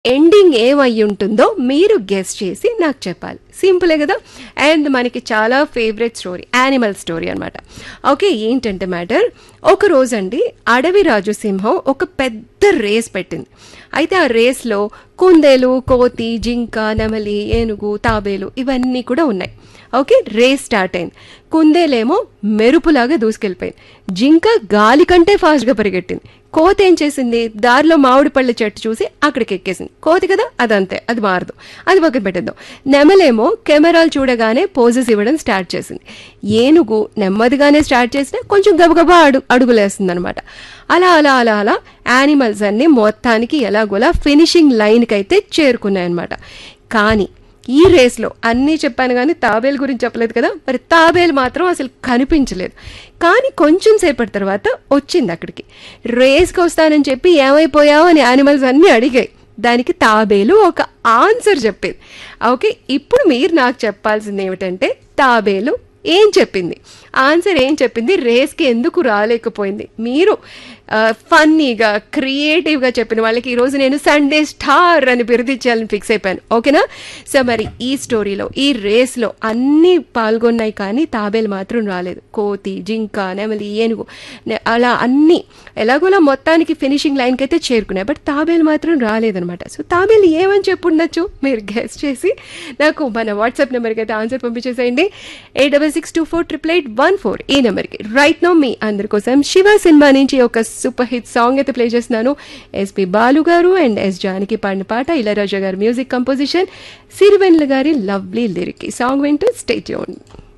ending ఏమై ఉంటుందో మీరు గెస్ట్ చేసి నాకు చెప్పాలి సింపులే కదా అండ్ మనకి చాలా ఫేవరెట్ స్టోరీ యానిమల్ స్టోరీ అనమాట ఓకే ఏంటంటే మ్యాటర్ ఒక రోజండి అడవి రాజు సింహం ఒక పెద్ద రేస్ పెట్టింది అయితే ఆ రేస్లో కుందేలు కోతి జింక నెమలి ఏనుగు తాబేలు ఇవన్నీ కూడా ఉన్నాయి ఓకే రేస్ స్టార్ట్ అయింది కుందేలేమో మెరుపులాగా దూసుకెళ్ళిపోయింది జింక గాలి కంటే ఫాస్ట్గా పరిగెట్టింది కోతి ఏం చేసింది దారిలో మామిడి పళ్ళ చెట్టు చూసి అక్కడికి ఎక్కేసింది కోతి కదా అదంతే అది మారదు అది పక్కన పెట్టేద్దాం నెమలేమో కెమెరాలు చూడగానే పోజెస్ ఇవ్వడం స్టార్ట్ చేసింది ఏనుగు నెమ్మదిగానే స్టార్ట్ చేసినా కొంచెం గబగబా అడుగు అడుగులేస్తుంది అనమాట అలా అలా అలా అలా యానిమల్స్ అన్ని మొత్తానికి ఎలాగోలా ఫినిషింగ్ లైన్కి అయితే చేరుకున్నాయన్నమాట కానీ ఈ రేస్లో అన్నీ చెప్పాను కానీ తాబేలు గురించి చెప్పలేదు కదా మరి తాబేలు మాత్రం అసలు కనిపించలేదు కానీ కొంచెం సేపటి తర్వాత వచ్చింది అక్కడికి రేస్కి వస్తానని చెప్పి ఏమైపోయావు అని యానిమల్స్ అన్నీ అడిగాయి దానికి తాబేలు ఒక ఆన్సర్ చెప్పింది ఓకే ఇప్పుడు మీరు నాకు చెప్పాల్సింది ఏమిటంటే తాబేలు ఏం చెప్పింది ఆన్సర్ ఏం చెప్పింది రేస్కి ఎందుకు రాలేకపోయింది మీరు ఫన్నీగా క్రియేటివ్గా చెప్పిన వాళ్ళకి ఈరోజు నేను సండే స్టార్ అని బిరుదిచ్చాలని ఫిక్స్ అయిపోయాను ఓకేనా సో మరి ఈ స్టోరీలో ఈ రేస్లో అన్నీ పాల్గొన్నాయి కానీ తాబేలు మాత్రం రాలేదు కోతి జింక నెమలి ఏనుగు నె- అలా అన్నీ ఎలాగోలా మొత్తానికి ఫినిషింగ్ లైన్కి అయితే చేరుకున్నాయి బట్ తాబేలు మాత్రం రాలేదనమాట సో తాబేలు ఏమని చెప్పుండొచ్చు మీరు గెస్ట్ చేసి నాకు మన వాట్సాప్ నెంబర్కి అయితే ఆన్సర్ పంపించేసేయండి eight double six two four triple eight one four ఈ నెంబర్కి రైట్ నో మీ అందరి కోసం శివ సినిమా నుంచి ఒక సూపర్ హిట్ సాంగ్ అయితే ప్లే చేస్తున్నాను S P Balu garu and yes Janaki పాడిన పాట ఇళరాజా గారి music composition Sirivennela garu lovely lyric ఈ సాంగ్ వింటూ స్టేట్